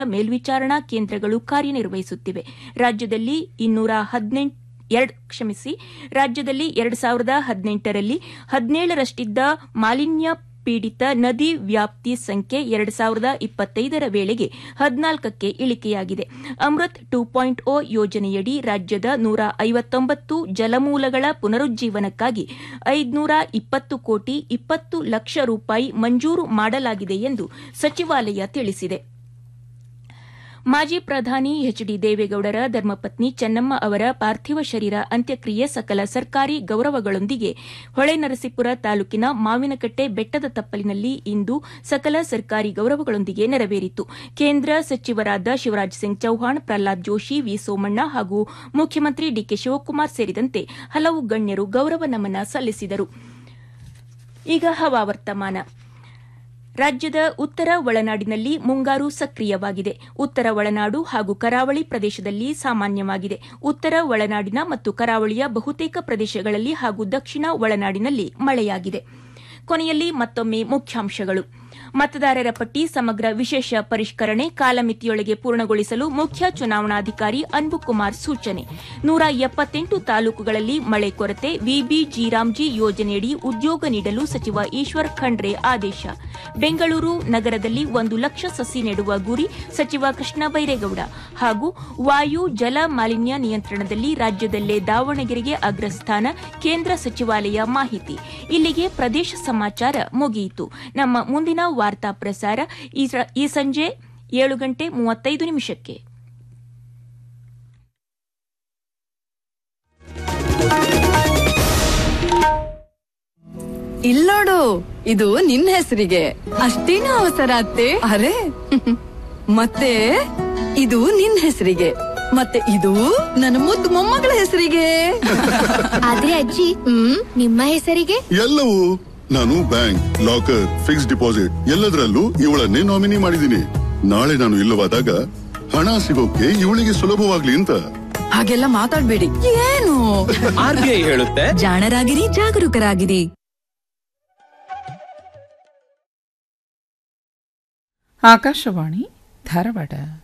ಮೇಲ್ವಿಚಾರಣಾ ಕೇಂದ್ರಗಳು ಕಾರ್ಯನಿರ್ವಹಿಸುತ್ತಿವೆ ರಾಜ್ಯದಲ್ಲಿ ಇನ್ನೂರ ಹದಿನೆಂಟು ಎರಡು ಕ್ಷಮಿಸಿ ರಾಜ್ಯದಲ್ಲಿ ಎರಡು ಸಾವಿರದ ಹದಿನೆಂಟರಲ್ಲಿ ಹದಿನೇಳರಷ್ಟಿದ್ದ ಮಾಲಿನ್ಯ ಪೀಡಿತ ನದಿ ವ್ಯಾಪ್ತಿ ಸಂಖ್ಯೆ ಎರಡು ಸಾವಿರದ ಇಪ್ಪತ್ತೈದರ ವೇಳೆಗೆ ಹದಿನಾಲ್ಕಕ್ಕೆ ಇಳಿಕೆಯಾಗಿದೆ ಅಮೃತ್ ಟೂ ಪಾಯಿಂಟ್ ಓ ಯೋಜನೆಯಡಿ ರಾಜ್ಯದ ನೂರ ಐವತ್ತೊಂಬತ್ತು ಜಲಮೂಲಗಳ ಪುನರುಜ್ಜೀವನಕ್ಕಾಗಿ ಐದುನೂರ ಇಪ್ಪತ್ತು ಕೋಟಿ ಇಪ್ಪತ್ತು ಲಕ್ಷ ರೂಪಾಯಿ ಮಂಜೂರು ಮಾಡಲಾಗಿದೆ ಎಂದು ಸಚಿವಾಲಯ ತಿಳಿಸಿದೆ ಮಾಜಿ ಪ್ರಧಾನಿ ಎಚ್ ಡಿ ದೇವೇಗೌಡರ ಧರ್ಮಪತ್ನಿ ಚೆನ್ನಮ್ಮ ಅವರ ಪಾರ್ಥಿವ ಶರೀರ ಅಂತ್ಯಕ್ರಿಯೆ ಸಕಲ ಸರ್ಕಾರಿ ಗೌರವಗಳೊಂದಿಗೆ ಹೊಳೆನರಸೀಪುರ ತಾಲೂಕಿನ ಮಾವಿನಕಟ್ಟೆ ಬೆಟ್ಟದ ತಪ್ಪಲಿನಲ್ಲಿ ಇಂದು ಸಕಲ ಸರ್ಕಾರಿ ಗೌರವಗಳೊಂದಿಗೆ ನೆರವೇರಿತು ಕೇಂದ್ರ ಸಚಿವರಾದ ಶಿವರಾಜ್ ಸಿಂಗ್ ಚೌಹಾಣ್ ಪ್ರಹ್ಲಾದ್ ಜೋಶಿ ವಿ ಸೋಮಣ್ಣ ಹಾಗೂ ಮುಖ್ಯಮಂತ್ರಿ ಡಿಕೆ ಶಿವಕುಮಾರ್ ಸೇರಿದಂತೆ ಹಲವು ಗಣ್ಯರು ಗೌರವ ನಮನ ಸಲ್ಲಿಸಿದರು ಈಗ ಹವಾವರ್ತಮಾನ ರಾಜ್ಯದ ಉತ್ತರ ಒಳನಾಡಿನಲ್ಲಿ ಮುಂಗಾರು ಸಕ್ರಿಯವಾಗಿದೆ ಉತ್ತರ ಒಳನಾಡು ಹಾಗೂ ಕರಾವಳಿ ಪ್ರದೇಶದಲ್ಲಿ ಸಾಮಾನ್ಯವಾಗಿದೆ ಉತ್ತರ ಒಳನಾಡಿನ ಮತ್ತು ಕರಾವಳಿಯ ಬಹುತೇಕ ಪ್ರದೇಶಗಳಲ್ಲಿ ಹಾಗೂ ದಕ್ಷಿಣ ಒಳನಾಡಿನಲ್ಲಿ ಮಳೆಯಾಗಿದೆ ಕೊನೆಯಲ್ಲಿ ಮತ್ತೊಮ್ಮೆ ಮುಖ್ಯಾಂಶಗಳು ಮತದಾರರ ಪಟ್ಟಿ ಸಮಗ್ರ ವಿಶೇಷ ಪರಿಷ್ಕರಣೆ ಕಾಲಮಿತಿಯೊಳಗೆ ಪೂರ್ಣಗೊಳಿಸಲು ಮುಖ್ಯ ಚುನಾವಣಾಧಿಕಾರಿ ಅನ್ಬುಕುಮಾರ್ ಸೂಚನೆ ನೂರ ಎಪ್ಪತ್ತೆಂಟು ತಾಲೂಕುಗಳಲ್ಲಿ ಮಳೆ ಕೊರತೆ ವಿಬಿ ಜಿರಾಮ್ಜಿ ಯೋಜನೆಯಡಿ ಉದ್ಯೋಗ ನೀಡಲು ಸಚಿವ ಈಶ್ವರ್ ಖಂಡ್ರೆ ಆದೇಶ ಬೆಂಗಳೂರು ನಗರದಲ್ಲಿ ಒಂದು ಲಕ್ಷ ಸಸಿ ನೆಡುವ ಗುರಿ ಸಚಿವ ಕೃಷ್ಣ ಬೈರೇಗೌಡ ಹಾಗೂ ವಾಯು ಜಲ ಮಾಲಿನ್ಯ ನಿಯಂತ್ರಣದಲ್ಲಿ ರಾಜ್ಯದಲ್ಲೇ ದಾವಣಗೆರೆಗೆ ಅಗ್ರಸ್ಥಾನ ಕೇಂದ್ರ ಸಚಿವಾಲಯ ಮಾಹಿತಿ ಇಲ್ಲಿಗೆ ಪ್ರದೇಶ ಸಮಾಚಾರ ಮುಗಿಯಿತು ನಮ್ಮ ಮುಂದಿನ ವಾರ್ತಾ ಪ್ರಸಾರ ಈ ಸಂಜೆ ಏಳು ಗಂಟೆ ಮೂವತ್ತೈದು ನಿಮಿಷಕ್ಕೆ ಇಲ್ಲೋಡು ಇದು ನಿನ್ ಹೆಸರಿಗೆ ಅಷ್ಟೇನು ಅವಸರ ಅತ್ತೆ ಅರೆ ಮತ್ತೆ ಇದು ನಿನ್ ಹೆಸರಿಗೆ ಮತ್ತೆ ಇದು ನನ್ನ ಮುದ್ದು ಮೊಮ್ಮಗಳ ಹೆಸರಿಗೆ ಆದ್ರೆ ಅಜ್ಜಿ ಹ್ಮ್ ನಿಮ್ಮ ಹೆಸರಿಗೆ ಎಲ್ಲವೂ ನಾನು ಬ್ಯಾಂಕ್ ಲಾಕರ್ ಫಿಕ್ಸ್ ಡಿಪಾಸಿಟ್ ಎಲ್ಲದರಲ್ಲೂ ಇವಳನ್ನೇ ನಾಮಿನಿ ಮಾಡಿದ್ದೀನಿ ನಾಳೆ ನಾನು ಇಲ್ಲವಾದಾಗ ಹಣ ಸಿಗೋಕೆ ಇವಳಿಗೆ ಸುಲಭವಾಗ್ಲಿ ಅಂತ ಹಾಗೆಲ್ಲ ಮಾತಾಡ್ಬೇಡಿ ಏನು ಆರ್ಬಿಐ ಹೇಳುತ್ತೆ ಜಾಣರಾಗಿರಿ ಜಾಗರೂಕರಾಗಿರಿ ಆಕಾಶವಾಣಿ ಧಾರವಾಡ